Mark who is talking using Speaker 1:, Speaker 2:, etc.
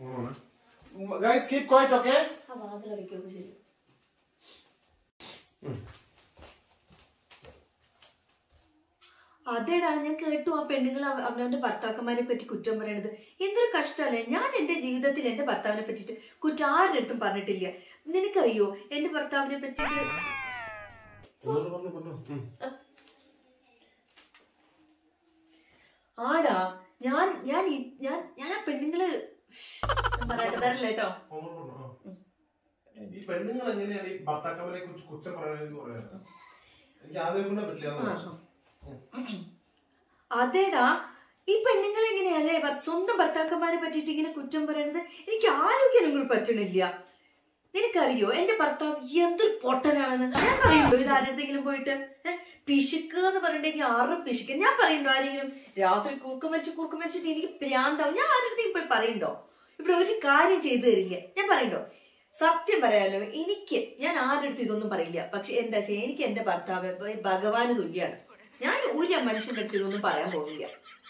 Speaker 1: Guys keep quite okay
Speaker 2: ആ വാതിലടയ്ക്കൊക്കെ ശരി അതേടാ ഞാൻ കേട്ടു ആ പെണ്ണുങ്ങൾ അവ- അവനവന്റെ ഭർത്താക്കന്മാരെ പറ്റി കുറ്റം പറയണത് എന്തൊരു കഷ്ടല്ലേ ഞാൻ എന്റെ ജീവിതത്തിൽ എന്റെ ഭർത്താവിനെ പറ്റിട്ട് കുറ്റം ആരുടെ അടുത്തും പറഞ്ഞിട്ടില്ല നിനക്കറിയോ എന്റെ ഭർത്താവിനെ പറ്റിട്ട്
Speaker 1: പറഞ്ഞു പറഞ്ഞു ഉം.
Speaker 2: ആടാ ഞാൻ ഞാൻ ഈ- ഞാൻ ഞാൻ ആ പെണ്ണുങ്ങള് ഞാൻ പറയട്ടെ തരല്ല കേട്ടോ
Speaker 1: പറഞ്ഞു, പറഞ്ഞു, ആ. ഈ പെണ്ണുങ്ങൾ എങ്ങനെയാണ് ഈ ഭർത്താക്കന്മാരെ കുറിച്ച് കുറ്റം പറയുന്നത് പറയാറ് എനിക്ക് ആദ്യം കൊണ്ടേ പറ്റില്ല അതാണ്.
Speaker 2: അതേടാ ഈ പെണ്ണുങ്ങൾ എങ്ങനെയല്ലേ ഭർ- സ്വന്തം ഭർത്താക്കന്മാരെ പറ്റിയിട്ട് ഇങ്ങനെ കുറ്റം പറയണത് എനിക്ക് ആലോചിക്കാനും കൂടി പറ്റണില്ല നിനക്കറിയോ എന്റെ ഭർത്താവ് എന്തൊരു പൊട്ടനാണെന്ന് ഞാൻ പറയുണ്ടോ ഇത് ആരെടുത്തെങ്കിലും പോയിട്ട് ഏ, പിശുക്ക് എന്ന് പറഞ്ഞിട്ടുണ്ടെങ്കിൽ ആറ് പിശുക്ക് ഞാൻ പറയുണ്ടോ ആരെങ്കിലും രാത്രി കുറുക്കം വെച്ച് കുറുക്കം വെച്ചിട്ട് എനിക്ക് പ്രാന്താവും ഞാൻ ആരുടെ പോയി പറയണ്ടോ ഇവിടെ ഒരു കാര്യം ചെയ്തു തരില്ല ഞാൻ പറയണ്ടോ സത്യം പറയാലോ എനിക്ക് ഞാൻ ആരുടെ ഇതൊന്നും പറയില്ല പക്ഷെ എന്താ ചെയ്യാ എനിക്ക് എന്റെ ഭർത്താവ് ഭഗവാന് തുല്യാണ് ഞാൻ ഒരു മനുഷ്യന്റെ അടുത്ത് ഇതൊന്നും പറയാൻ പോകില്ല